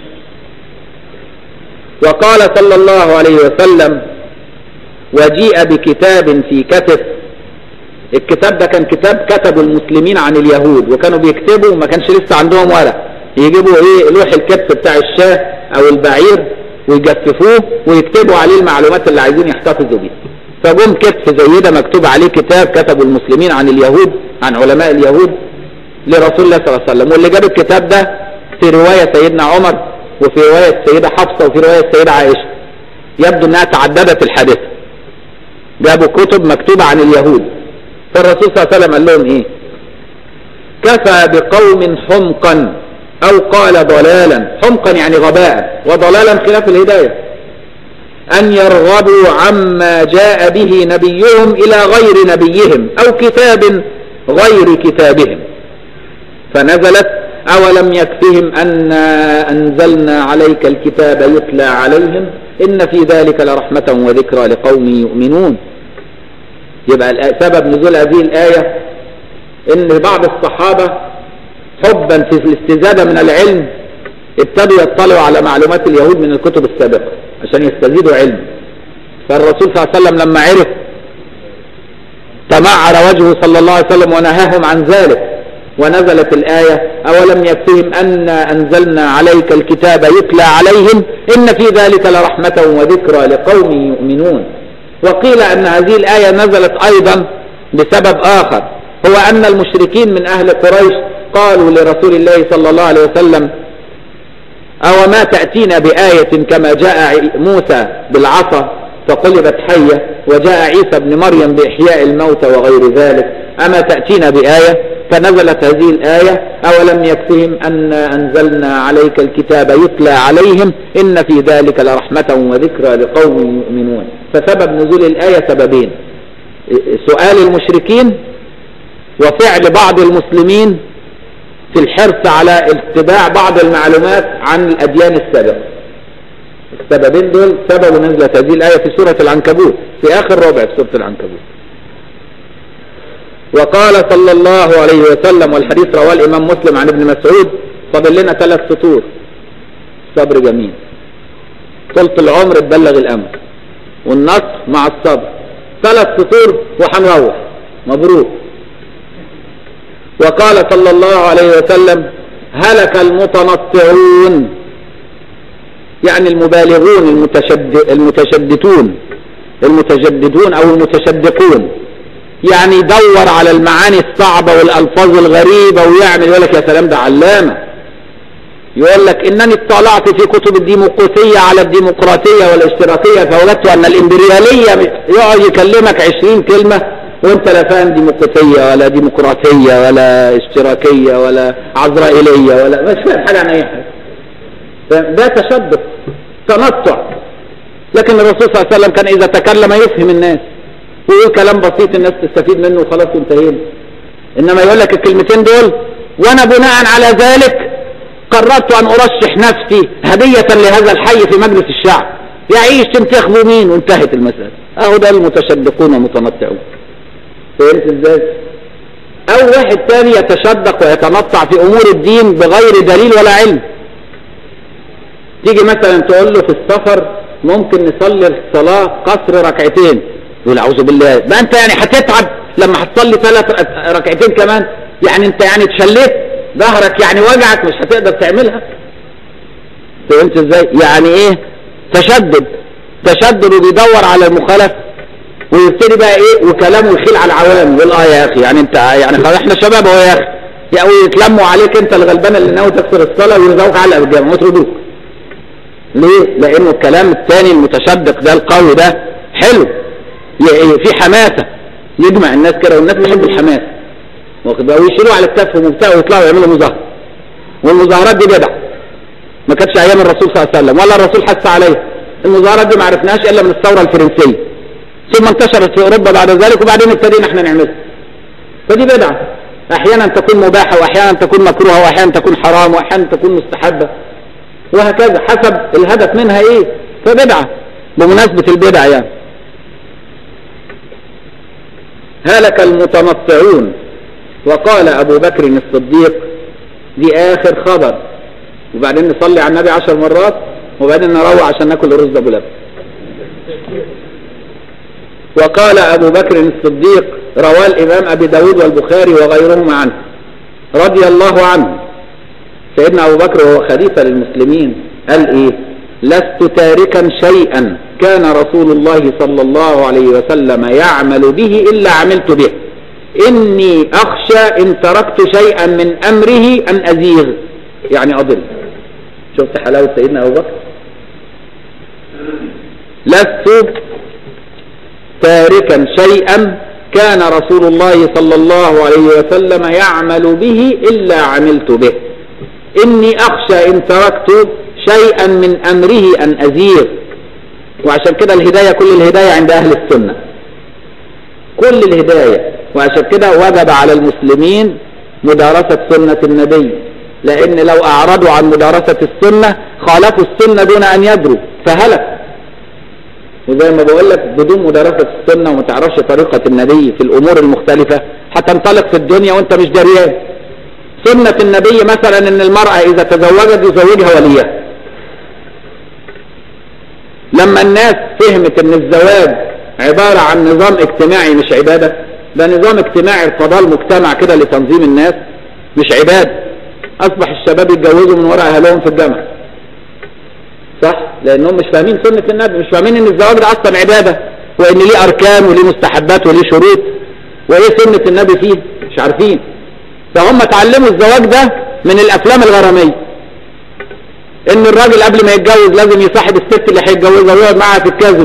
وقال صلى الله عليه وسلم وجيء بكتاب في كتف الكتاب ده كان كتاب كتبه المسلمين عن اليهود وكانوا بيكتبوا ما كانش لسه عندهم ورق يجيبوا ايه لوح الكتف بتاع الشاه او البعير ويجففوه ويكتبوا عليه المعلومات اللي عايزين يحتفظوا بيها فجم كتف زي ده مكتوب عليه كتاب كتبه المسلمين عن اليهود عن علماء اليهود لرسول الله صلى الله عليه وسلم واللي جاب الكتاب ده في رواية سيدنا عمر وفي رواية السيدة حفصة وفي رواية السيدة عائشة يبدو انها تعددت الحادثة جابوا كتب مكتوبة عن اليهود فالرسول صلى الله عليه وسلم قال لهم ايه كفى بقوم حمقا او قال ضلالا حمقا يعني غباء وضلالا خلاف الهداية ان يرغبوا عما جاء به نبيهم الى غير نبيهم او كتاب غير كتابهم فنزلت اولم يكفهم انا انزلنا عليك الكتاب يتلى عليهم ان في ذلك لرحمة وذكرى لقوم يؤمنون يبقى سبب نزول هذه الآية ان بعض الصحابة حبا في الاستزادة من العلم ابتدوا يطلعوا على معلومات اليهود من الكتب السابقة عشان يستزيدوا علم فالرسول صلى الله عليه وسلم لما عرف تمعر وجهه صلى الله عليه وسلم ونهاهم عن ذلك ونزلت الآية أولم يكفهم أن أنزلنا عليك الكتاب يتلى عليهم إن في ذلك لرحمة وذكرى لقوم يؤمنون وقيل أن هذه الآية نزلت أيضا بسبب آخر هو أن المشركين من أهل قريش قالوا لرسول الله صلى الله عليه وسلم أو ما تأتينا بآية كما جاء موسى بالعصا فقلبت حية وجاء عيسى بن مريم بإحياء الموتى وغير ذلك أما تأتينا بآية فنزلت هذه الآية أولم يكفهم أن أنزلنا عليك الكتاب يتلى عليهم إن في ذلك لرحمة وذكرى لقوم يؤمنون فسبب نزول الآية سببين سؤال المشركين وفعل بعض المسلمين في الحرص على اتباع بعض المعلومات عن الأديان السابقة السببين دول سبب نزلت هذه الآية في سورة العنكبوت في آخر ربع في سورة العنكبوت وقال صلى الله عليه وسلم والحديث رواه الإمام مسلم عن ابن مسعود فاضل لنا ثلاث سطور صبر جميل طولة العمر تبلغ الأمر والنصر مع الصبر ثلاث سطور وحنروح مبروك وقال صلى الله عليه وسلم هلك المتنطعون يعني المبالغون المتشد المتشددون المتجددون او المتشدقون يعني يدور على المعاني الصعبة والالفاظ الغريبة ويعمل يقول لك يا سلام ده علامة يقول لك انني اطلعت في كتب الديمقراطية على الديمقراطية والاشتراكية فوجدت ان الامبريالية يقعد يكلمك عشرين كلمة وانت لا فاهم ديمقراطية ولا ديمقراطية ولا اشتراكية ولا عزرائيلية ولا مش فاهم حاجة عن اي حاجة ده تشدد تنطع لكن الرسول صلى الله عليه وسلم كان اذا تكلم يفهم الناس ويقول كلام بسيط الناس تستفيد منه وخلاص وانتهينا انما يقول لك الكلمتين دول وانا بناء على ذلك قررت ان ارشح نفسي هدية لهذا الحي في مجلس الشعب يعيش تنتخبوا مين وانتهت المسألة اهو ده المتشدقون المتنطعون فهمت ازاي او واحد تاني يتشدق ويتنطع في امور الدين بغير دليل ولا علم تيجي مثلا تقول له في السفر ممكن نصلي الصلاة قصر ركعتين يقول اعوذ بالله ما انت يعني هتتعب لما هتصلي ثلاث ركعتين كمان يعني انت يعني اتشليت ظهرك يعني وجعك مش هتقدر تعملها فهمت ازاي يعني ايه تشدد تشدد وبيدور على المخالفه ويبتدي بقى ايه وكلامه يخيل على العوام يقول اه يا اخي يعني انت يعني خلاص احنا شباب اهو يا اخي يعني يتلموا عليك انت الغلبان اللي ناوي تكسر الصلاه ويرزقوك على الجامع ويطردوك ليه؟ لانه الكلام الثاني المتشدق ده القوي ده حلو في حماسه يجمع الناس كده والناس بتحب الحماس واخد بالك ويشيلوا على كتافهم وبتاع ويطلعوا يعملوا مظاهره والمظاهرات دي بدع ما كانتش ايام الرسول صلى الله عليه وسلم ولا الرسول حث عليها المظاهرات دي ما عرفناهاش الا من الثوره الفرنسيه ثم انتشرت في اوروبا بعد ذلك وبعدين ابتدينا احنا نعملها فدي بدعه احيانا تكون مباحه واحيانا تكون مكروهه واحيانا تكون حرام واحيانا تكون مستحبه وهكذا حسب الهدف منها ايه فبدعه بمناسبه البدع يعني هلك المتنطعون وقال ابو بكر الصديق دي اخر خبر وبعدين نصلي على النبي عشر مرات وبعدين نروح عشان ناكل الرز ابو لبن وقال ابو بكر الصديق رواه الامام ابي داود والبخاري وغيرهما عنه رضي الله عنه سيدنا ابو بكر وهو خليفة للمسلمين قال ايه لست تاركا شيئا كان رسول الله صلى الله عليه وسلم يعمل به الا عملت به اني اخشى ان تركت شيئا من امره ان ازيغ يعني اضل شفت حلاوة سيدنا ابو بكر لست تاركا شيئا كان رسول الله صلى الله عليه وسلم يعمل به إلا عملت به إني أخشى إن تركت شيئا من أمره أن أزيغ وعشان كده الهداية كل الهداية عند أهل السنة كل الهداية وعشان كده وجب على المسلمين مدارسة سنة النبي لأن لو أعرضوا عن مدارسة السنة خالفوا السنة دون أن يدروا فهلك وزي ما بقول لك بدون مدارسة السنة وما تعرفش طريقة النبي في الأمور المختلفة هتنطلق في الدنيا وانت مش دريان سنة النبي مثلا ان المرأة اذا تزوجت يزوجها وليها لما الناس فهمت ان الزواج عبارة عن نظام اجتماعي مش عبادة ده نظام اجتماعي ارتضى المجتمع كده لتنظيم الناس مش عبادة اصبح الشباب يتجوزوا من وراء اهلهم في الجامعة صح لانهم مش فاهمين سنة النبي مش فاهمين ان الزواج ده اصلا عبادة وان ليه اركان وليه مستحبات وليه شروط وايه سنة النبي فيه مش عارفين فهم اتعلموا الزواج ده من الافلام الغرامية ان الراجل قبل ما يتجوز لازم يصاحب الست اللي هيتجوزها ويقعد معاها في الكازينو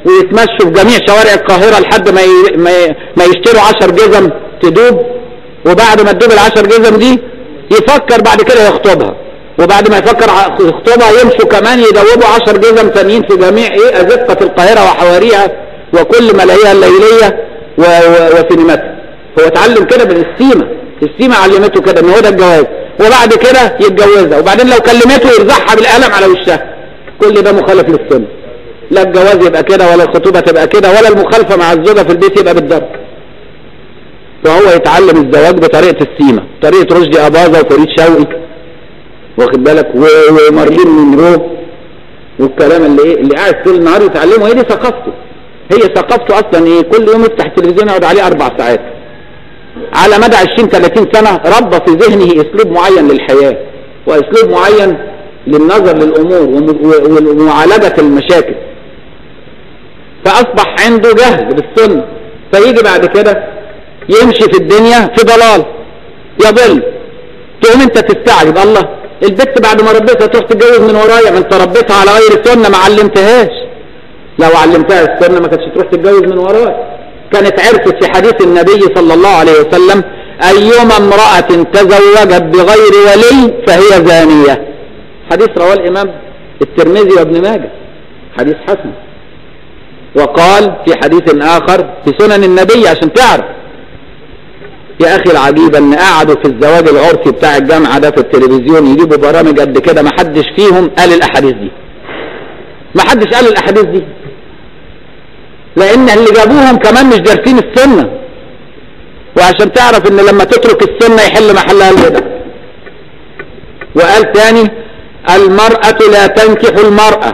ويتمشوا في جميع شوارع القاهرة لحد ما ي... ما, ي... ما يشتروا عشر جزم تدوب وبعد ما تدوب العشر جزم دي يفكر بعد كده يخطبها وبعد ما يفكر يخطبها يمشوا كمان يدوبوا عشر جزم تانيين في جميع ايه ازقة القاهرة وحواريها وكل ملاهيها الليلية و... و... وسينماتها هو اتعلم كده من السيمة السيمة علمته كده ان هو ده الجواز وبعد كده يتجوزها وبعدين لو كلمته يرزعها بالقلم على وشها كل ده مخالف للسنة لا الجواز يبقى كده ولا الخطوبة تبقى كده ولا المخالفة مع الزوجة في البيت يبقى بالضرب فهو يتعلم الزواج بطريقة السيمة طريقة رشدي أباظة وفريد شوقي واخد بالك ومارلين مونرو والكلام اللي ايه اللي قاعد طول النهار يتعلمه هي دي ثقافته هي ثقافته اصلا ايه كل يوم يفتح التلفزيون يقعد عليه اربع ساعات على مدى 20 30 سنة ربى في ذهنه اسلوب معين للحياة واسلوب معين للنظر للامور ومعالجة المشاكل فاصبح عنده جهل بالسنة فيجي بعد كده يمشي في الدنيا في ضلال يضل تقوم انت تستعجب الله البت بعد ما ربيتها تروح تتجوز من ورايا ما انت ربيتها على غير سنة ما علمتهاش لو علمتها السنة ما كانتش تروح تتجوز من ورايا كانت عرفت في حديث النبي صلى الله عليه وسلم أيما امرأة تزوجت بغير ولي فهي زانية حديث رواه الإمام الترمذي وابن ماجه حديث حسن وقال في حديث آخر في سنن النبي عشان تعرف يا أخي العجيب أن قعدوا في الزواج العرفي بتاع الجامعة ده في التلفزيون يجيبوا برامج قد كده ما حدش فيهم قال الأحاديث دي ما حدش قال الأحاديث دي لان اللي جابوهم كمان مش دارسين السنة وعشان تعرف ان لما تترك السنة يحل محلها البدع وقال تاني المرأة لا تنكح المرأة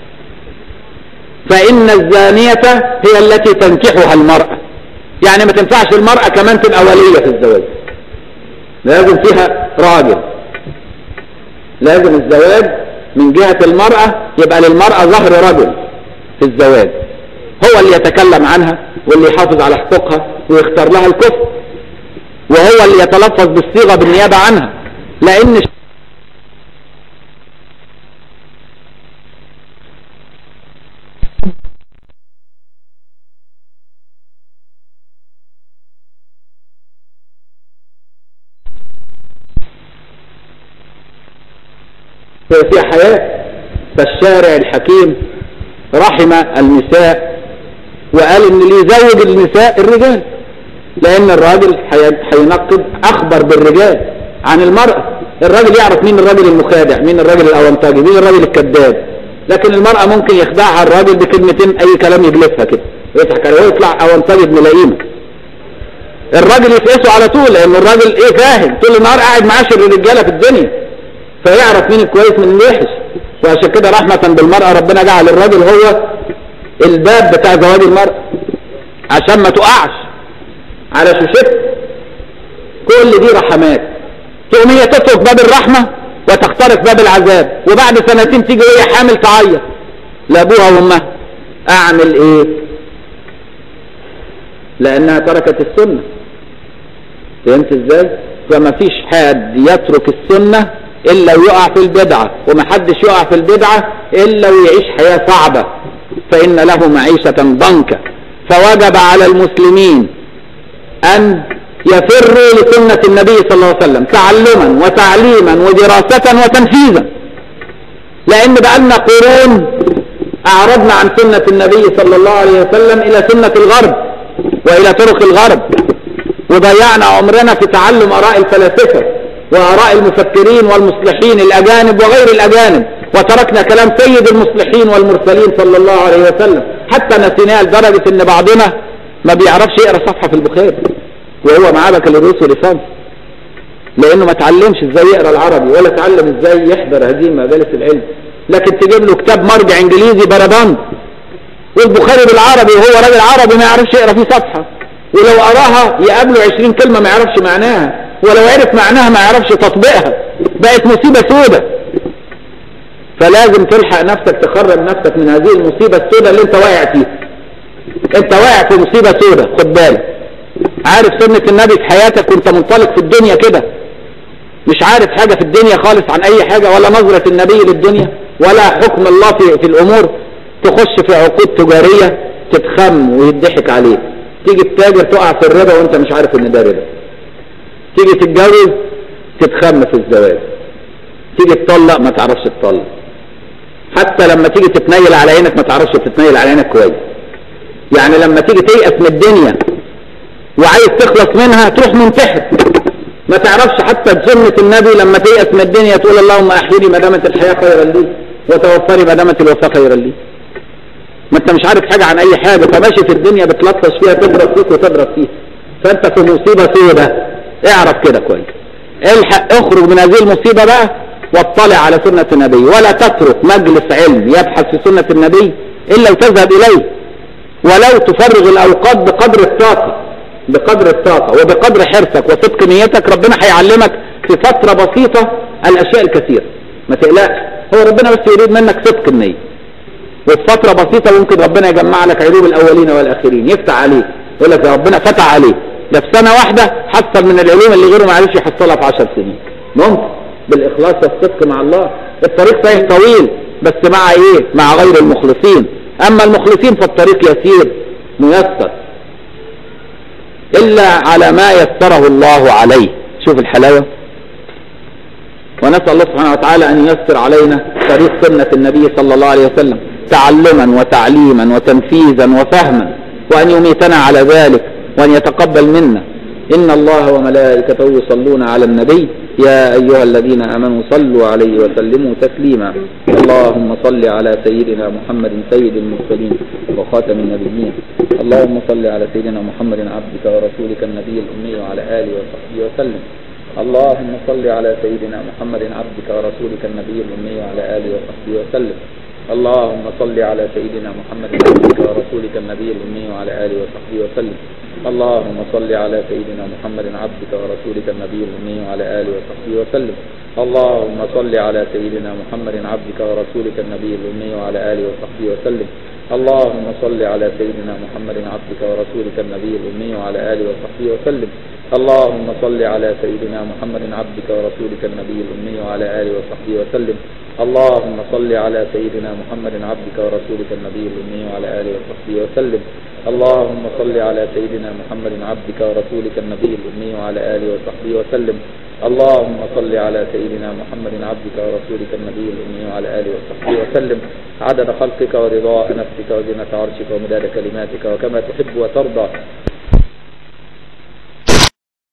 فإن الزانية هي التي تنكحها المرأة يعني ما تنفعش المرأة كمان تبقى ولية في الزواج لازم فيها راجل لازم الزواج من جهة المرأة يبقى للمرأة ظهر رجل في الزواج هو اللي يتكلم عنها واللي يحافظ على حقوقها ويختار لها الكفر وهو اللي يتلفظ بالصيغة بالنيابة عنها لأن في حياة فالشارع الحكيم رحم النساء وقال ان اللي يزوج النساء الرجال لان الراجل هينقب اخبر بالرجال عن المرأة الراجل يعرف مين الراجل المخادع مين الراجل الاونطاجي مين الراجل الكذاب لكن المرأة ممكن يخدعها الراجل بكلمتين اي كلام يجلسها كده يضحك عليه ويطلع اونطاجي ابن لئيمة الراجل يفقسه على طول لان الراجل ايه فاهم طول النهار قاعد معاشر الرجالة في الدنيا فيعرف مين الكويس من الوحش وعشان كده رحمة بالمرأة ربنا جعل الراجل هو الباب بتاع زواج المرأة عشان ما تقعش على شوشته كل دي رحمات تقوم هي تترك باب الرحمة وتخترق باب العذاب وبعد سنتين تيجي وهي حامل تعيط لابوها وامها اعمل ايه لانها تركت السنة فهمت ازاي فما فيش حد يترك السنة الا ويقع في البدعة ومحدش يقع في البدعة الا ويعيش حياة صعبة فإن له معيشة ضنكا فوجب على المسلمين أن يفروا لسنة النبي صلى الله عليه وسلم تعلما وتعليما ودراسة وتنفيذا لأن بقالنا قرون أعرضنا عن سنة النبي صلى الله عليه وسلم إلى سنة الغرب وإلى طرق الغرب وضيعنا عمرنا في تعلم آراء الفلاسفة وآراء المفكرين والمصلحين الأجانب وغير الأجانب وتركنا كلام سيد المصلحين والمرسلين صلى الله عليه وسلم حتى نسيناه لدرجة ان بعضنا ما بيعرفش يقرا صفحة في البخاري وهو معاه بكالوريوس وليسانس لانه ما اتعلمش ازاي يقرا العربي ولا اتعلم ازاي يحضر هذه مجالس العلم لكن تجيب له كتاب مرجع انجليزي بربند والبخاري بالعربي وهو راجل عربي ما يعرفش يقرا فيه صفحة ولو قراها يقابله 20 كلمة ما يعرفش معناها ولو عرف معناها ما يعرفش تطبيقها بقت مصيبة سودة فلازم تلحق نفسك تخرج نفسك من هذه المصيبة السوداء اللي انت واقع فيها انت واقع في مصيبة سوداء خد بالك عارف سنة النبي في حياتك وانت منطلق في الدنيا كده مش عارف حاجة في الدنيا خالص عن اي حاجة ولا نظرة النبي للدنيا ولا حكم الله في, في الامور تخش في عقود تجارية تتخم ويضحك عليك تيجي التاجر تقع في الربا وانت مش عارف ان ده ربا تيجي تتجوز تتخم في الزواج تيجي تطلق ما تعرفش تطلق حتى لما تيجي تتنيل على عينك ما تعرفش تتنيل على عينك كويس يعني لما تيجي تيأس من الدنيا وعايز تخلص منها تروح منتحر ما تعرفش حتى سنة النبي لما تيأس من الدنيا تقول اللهم احيني ما دامت الحياة خيرا لي وتوفني ما دامت الوفاة خيرا لي ما انت مش عارف حاجة عن اي حاجة فماشي في الدنيا بتلطش فيها تضرب فيك وتضرب فيها فانت في مصيبة سودة اعرف كده كويس الحق اخرج من هذه المصيبة بقى واطلع على سنة النبي ولا تترك مجلس علم يبحث في سنة النبي الا وتذهب اليه ولو تفرغ الاوقات بقدر الطاقة بقدر الطاقة وبقدر حرصك وصدق نيتك ربنا هيعلمك في فترة بسيطة الاشياء الكثيرة ما تقلقش هو ربنا بس يريد منك صدق النية وفي فترة بسيطة ممكن ربنا يجمع لك عيوب الاولين والاخرين يفتح عليك يقول لك يا ربنا فتح عليك ده في سنة واحدة حصل من العلوم اللي غيره ما عرفش يحصلها في 10 سنين ممكن بالاخلاص والصدق مع الله الطريق صحيح طويل بس مع ايه مع غير المخلصين اما المخلصين فالطريق يسير ميسر الا على ما يسره الله عليه شوف الحلاوة ونسأل الله سبحانه وتعالى ان ييسر علينا طريق سنة النبي صلى الله عليه وسلم تعلما وتعليما وتنفيذا وفهما وان يميتنا على ذلك وان يتقبل منا إن الله وملائكته يصلون على النبي يا أيها الذين آمنوا صلوا عليه وسلموا تسليما اللهم صل على سيدنا محمد سيد المرسلين وخاتم النبيين اللهم صل على سيدنا محمد عبدك ورسولك النبي الأمي وعلى آله وصحبه وسلم اللهم صل على سيدنا محمد عبدك ورسولك النبي الأمي وعلى آله وصحبه وسلم اللهم صل على سيدنا محمد عبدك ورسولك النبي الأمي وعلى آله وصحبه وسلم اللهم صل على سيدنا محمد عبدك ورسولك النبي الأمي وعلى آله وصحبه وسلم اللهم صل على سيدنا محمد عبدك ورسولك النبي الأمي وعلى آله وصحبه وسلم اللهم صل على سيدنا محمد عبدك ورسولك النبي الأمي وعلى آله وصحبه وسلم اللهم صل على سيدنا محمد عبدك ورسولك النبي الأمي وعلى آله وصحبه وسلم اللهم صل على سيدنا محمد عبدك ورسولك النبي الأمي وعلى آله وصحبه وسلم اللهم صل على سيدنا محمد عبدك ورسولك النبي الأمي وعلى آله وصحبه وسلم اللهم صل على سيدنا محمد عبدك ورسولك النبي الأمي وعلى آله وصحبه وسلم عدد خلقك ورضاء نفسك وزنة عرشك ومداد كلماتك وكما تحب وترضى